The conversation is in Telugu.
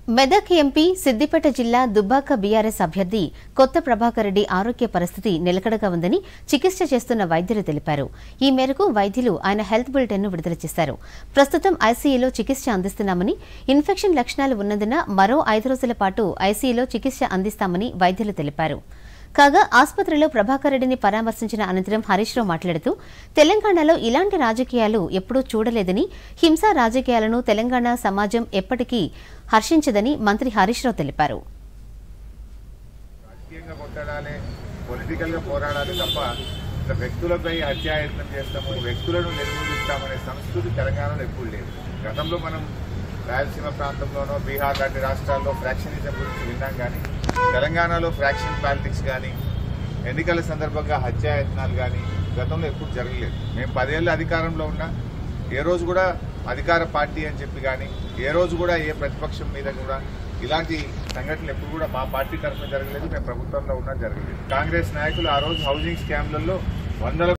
మెదక్ ఎంపీ సిద్దిపేట జిల్లా దుబ్బాక బీఆర్ఎస్ అభ్యర్థి కొత్త ప్రభాకర్ రెడ్డి ఆరోగ్య పరిస్థితి నిలకడగా ఉందని చికిత్స చేస్తున్న వైద్యులు తెలిపారు ఈ మేరకు వైద్యులు ఆయన హెల్త్ బులెటిన్ను విడుదల చేశారు ప్రస్తుతం ఐసీయూలో చికిత్స అందిస్తున్నామని ఇన్ఫెక్షన్ లక్షణాలు ఉన్నందున మరో ఐదు రోజుల పాటు ఐసీయూలో చికిత్స అందిస్తామని వైద్యులు తెలిపారు కాగా ఆసుపత్రిలో ప్రభాకర్ రెడ్డిని పరామర్శించిన అనంతరం హరీష్ రావు మాట్లాడుతూ తెలంగాణలో ఇలాంటి రాజకీయాలు ఎప్పుడూ చూడలేదని హింసా రాజకీయాలను తెలంగాణ సమాజం ఎప్పటికీ హర్షించదని మంత్రి హరీష్ రావు తెలిపారు రాజకీయంగా కొట్టడాలి పొలిటికల్ గా పోరాడాలి తప్ప ఇట్లా వ్యక్తులపై హత్యాయత్నం చేస్తాము వ్యక్తులను నిర్మూలిస్తామనే సంస్కృతి తెలంగాణలో ఎప్పుడు లేదు గతంలో మనం రాయలసీమ ప్రాంతంలోనో బీహార్ లాంటి రాష్ట్రాల్లో ఫ్రాక్షనిజం గురించి విన్నాం కానీ తెలంగాణలో ఫ్రాక్షన్ పాలిటిక్స్ కానీ ఎన్నికల సందర్భంగా హత్యాయత్నాలు కానీ గతంలో ఎప్పుడు జరగలేదు మేము పదేళ్ళు అధికారంలో ఉన్నా ఏ రోజు కూడా అధికార పార్టీ అని చెప్పి కానీ ఏ రోజు కూడా ఏ ప్రతిపక్షం మీద కూడా ఇలాంటి సంఘటనలు ఎప్పుడు కూడా మా పార్టీ తరఫున జరగలేదు మేము ప్రభుత్వంలో ఉన్నా జరగలేదు కాంగ్రెస్ నాయకులు ఆ రోజు హౌసింగ్ స్కామ్లలో వందల